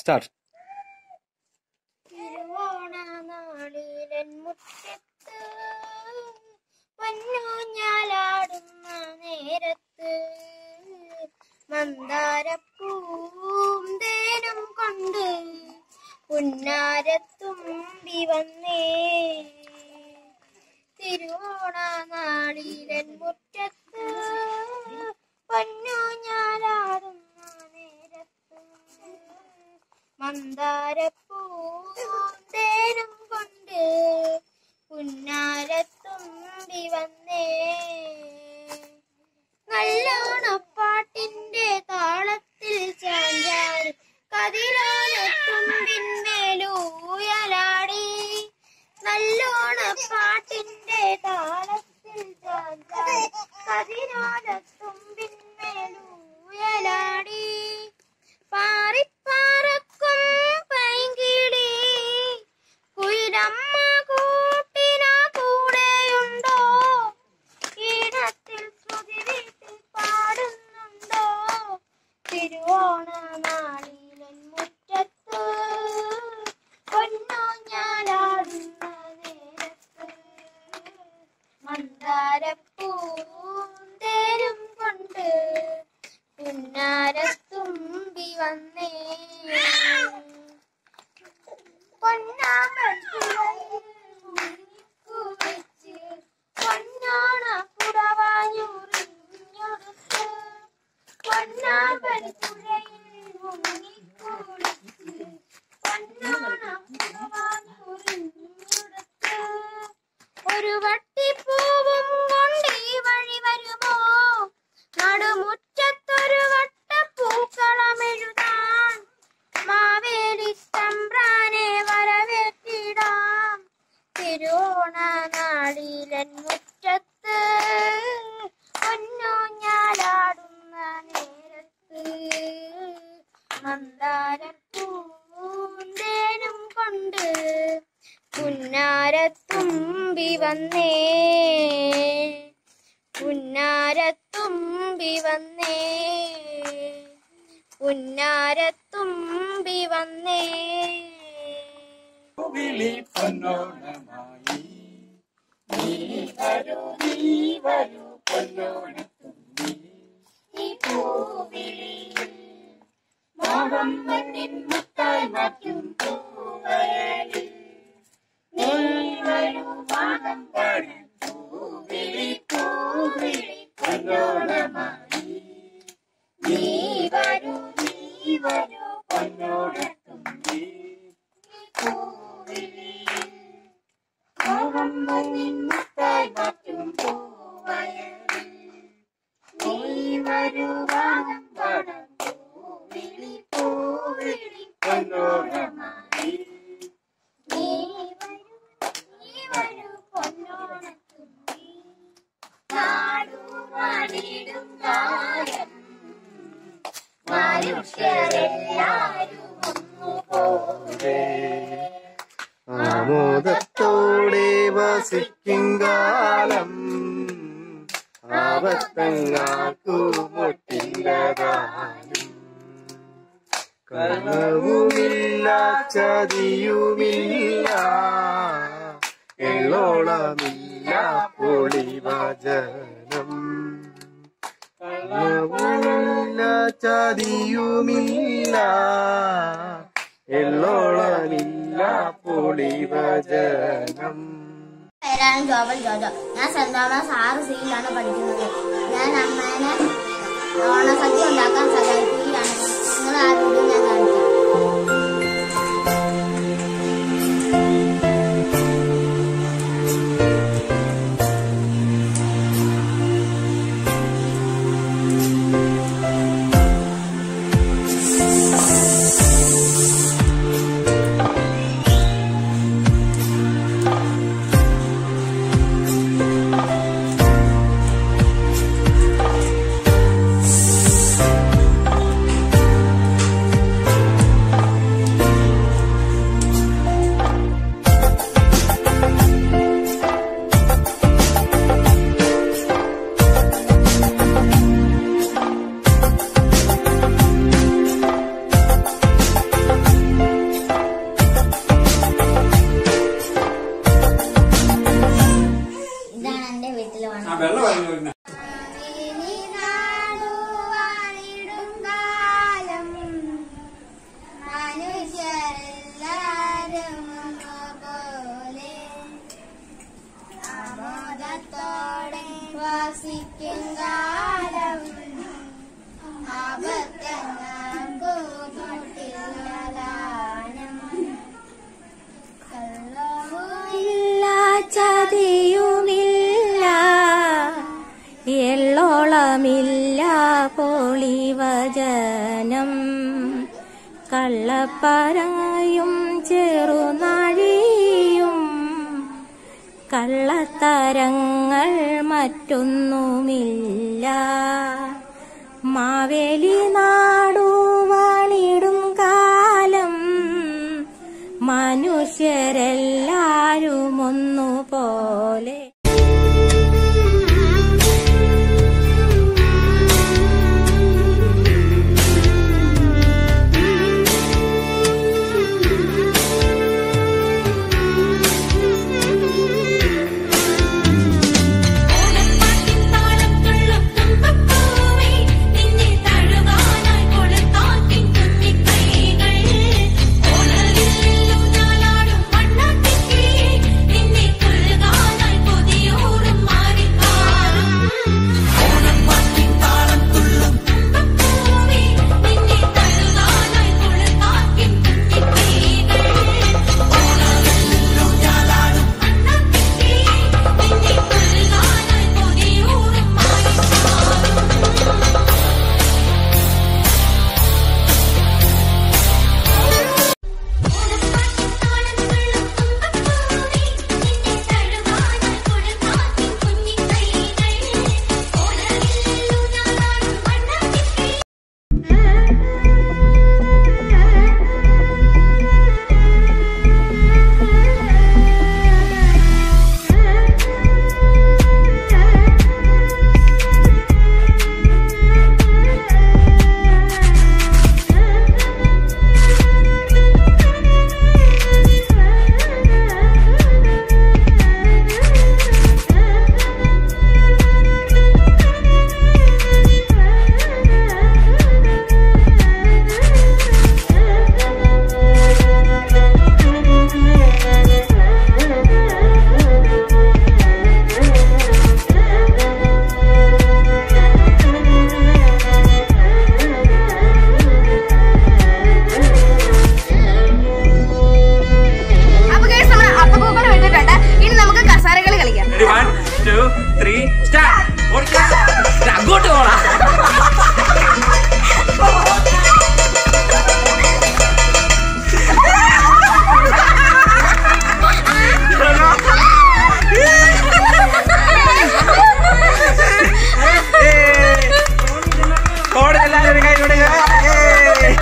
Start തിരുവോണനാളിലൻ മുറ്റത്ത് പൊന്നൂഞ്ഞാലാടുന്ന നേരത്ത് മന്ദാരപ്പൂവും തേനും കൊണ്ട് പുന്നാരത്തുമ്പി വന്നേ തിരുവോണനാളിലൻ മുറ്റത്ത് പൊന്നൂഞ്ഞാലാടുന്ന നേരത്ത് മന്ദാരപ്പൂവും തേനും കൊണ്ട് പുന്നാരത്തുമ്പി വന്നേ നല്ലോണപ്പാട്ടിന്റെ താളത്തിൽ ചാഞ്ചാടി കതിരോലത്തുമ്പിന്മേലൂയലാടി നല്ലോണപ്പാട്ടിന്റെ താളത്തിൽ ചാഞ്ചാടി കതിരോലത്തുമ്പിന്മേലൂയലാടി പാറിപ്പാറക്കും പൈങ്കിളി കുയിലമ്മ കൂട്ടിന കൂടെയുണ്ടോ ഈണത്തിൽ ശ്രുതി വീട്ടിൽ പാടുന്നുണ്ടോ തിരുവോണ നാളിലൻ മുറ്റത്ത് പൊന്നോഞ്ഞാലാടുന്ന നേരത്ത് മന്ദാരപ്പൂന്തേരും കൊണ്ട് പുന്നാരത്തുമ്പി വന്നേ പൊന്നാമൻ കുളിച്ച് പൊന്നാണ പുടവാഞ്ഞുറിഞ്ഞൊടുത്ത് പൊന്നാമൻ പുഴയിൽ മുങ്ങിക്കുളിച്ച് പൊന്നാണ പുടവാഞ്ഞുറിഞ്ഞൊടുത്ത് ഒരു വട്ടിപ്പൂവും കൊണ്ട് ഈ വഴി വരുമോ നടുമുറ്റത്തൊരു വട്ടപ്പൂക്കളമെഴുതാൻ മാവേലി തമ്പ്രാനെ വരവേറ്റിടാം തിരുവോണ നാളിലൻ മുറ്റത്ത് പൊന്നോഞ്ഞാലാടുന്ന നേരത്ത് മന്ദാരപ്പൂന്തേനും കൊണ്ട് പുന്നാരത്തുമ്പി വന്നേ പുന്നാരത്തുമ്പി വന്നേ പുന്നാരത്തുമ്പി വന്നേ വിളി പൊന്നോണമായി നീ വരൂ നീ വരൂ പൊന്നോണത്തുമ്പി ഈ പൂവിളിയിൽ മോഹം മണ്ണിൻ മുത്തായി മാറ്റും പൂവയലിൽ നീ വരൂ മാനം പാടി പൂവിളി പൂവിളി പൊന്നോണമായി നീ വരൂ നീ വരൂ പൊന്നോണത്തുമ്പി മനുഷ്യരെല്ലാരും ഒന്നുപോലെ ആമോദത്തോടെ വസിക്കും കാലം ആപത്തങ്ങാക്കു മുട്ടില്ലതാനും കളവുമില്ല ചതിയുമില്ല എള്ളോളമില്ല പൊളിവചനം കളവുമില്ല ചതിയുമില്ല എള്ളോളമില്ല പൊളിവചനം പേരാണ് ജോബൽ ജോജോ ഞാൻ സെന്റ് തോമസ് ആറ് സിയിലാണ് പഠിക്കുന്നത് ഞാൻ അമ്മേനെ ഓണസദ്യ ഉണ്ടാക്കാൻ സഹായിക്കുകയാണ് നിങ്ങൾ ആ വീഡിയോ ഞാൻ കാണിക്കാം ും പൊളിവചനം കള്ളപ്പറയും ചെറുനാഴിയും കള്ളത്തരങ്ങൾ മറ്റൊന്നുമില്ല മാവേലി നാടു വാണിടും കാലം മനുഷ്യരെല്ലാരും ഒന്നുപോലെ ഓണപ്പാട്ടിൻ തുമ്പപ്പൂവേ നിന്നെ തഴുകാനായി കൊളുത്താക്കിൻ കുഞ്ഞിക്കൈകൾ ഓണവില്ലിലും ഞാലാടും മണ്ണാട്ടിക്കിളിയേ നിന്നെ കൊഴുകാനായി കൊതിയൂറും മാറിക്കാറും ഓണപ്പാട്ടിൻ താളം തുള്ളും തുമ്പപ്പൂവേ നിന്നെ തഴുകാനായി കൊളുത്താക്കിൻ കുഞ്ഞിക്കൈകൾ ഓണവില്ലിലും ഞാലാടും മണ്ണാട്ടിക്കിളിയേ നിന്നെ കൊഴുകാനായി കൊതിയൂറും മാറിക്കാറും അപ്പൊ guys, നമ്മുടെ അപ്പക്കൂക്കൾ വിട്ടിട്ടുണ്ട് ഇനി നമുക്ക് കസാരകളി കളിക്കാം വൺ ടു ത്രീ സ്റ്റാർട്ട് അങ്ങോട്ട് പോടാ എല്ലാവരും കൈ കൊടുക്കുക ഏയ്.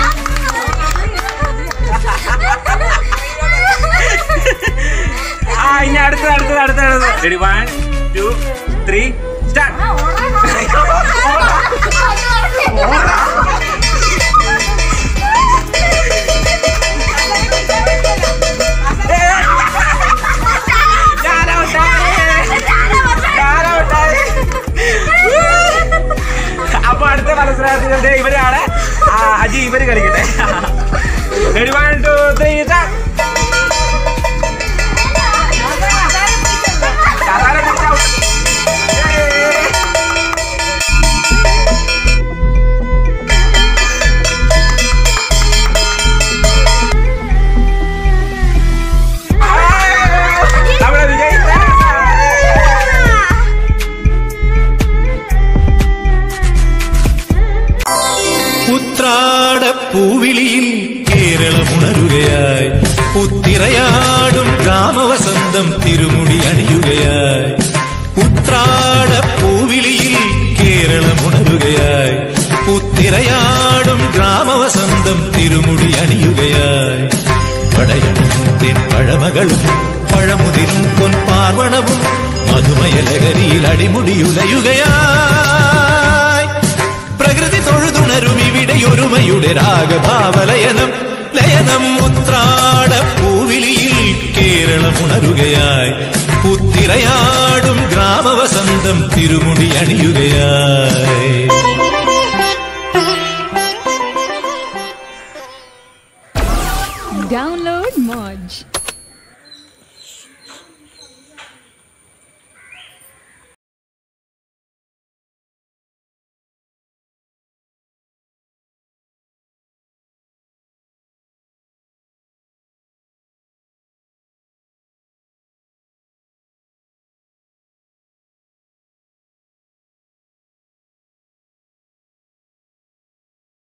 ആ ഇനി അടുത്തത് അടുത്തത് അടുത്തത് അടുത്തത് ready one two three start അപ്പൊ അടുത്ത മത്സരത്തിന്റെ ഇവരാണ് ആ, അജി ഇവര് കളിക്കട്ടെ ready one two three start കസാര പിടിച്ച് out. ഏയ്. നമ്മുടെ വിജയിച്ച ഉത്രാടപ്പൂവിളിയിൽ കേരളമുണരുകയായി ഉത്തിറയാടും ഗ്രാമവസന്തം തിരുമുടി അണിയുകയായി ഉത്രാടപ്പൂവിളിയിൽ കേരളമുണരുകയായി ഉത്തിറയാടും ഗ്രാമവസന്തം തിരുമുടി അണിയുകയായി പടയണിത്തിൻ പഴമകളും പഴമുതിരും പൊൻപാർവണവും മധുമയലകരിയിൽ അടിമുടിയുലയുകയായി പ്രകൃതി തൊഴുതുണരും ഇവിടെ ഒരുമയുടെ രാഗഭാവലയനം ലയനം ഉത്രാട പൂവിളിയിൽ കേരളമുണരുകയായി പുത്തിരയാടും ഗ്രാമവസന്തം തിരുമുടി അണിയുകയായി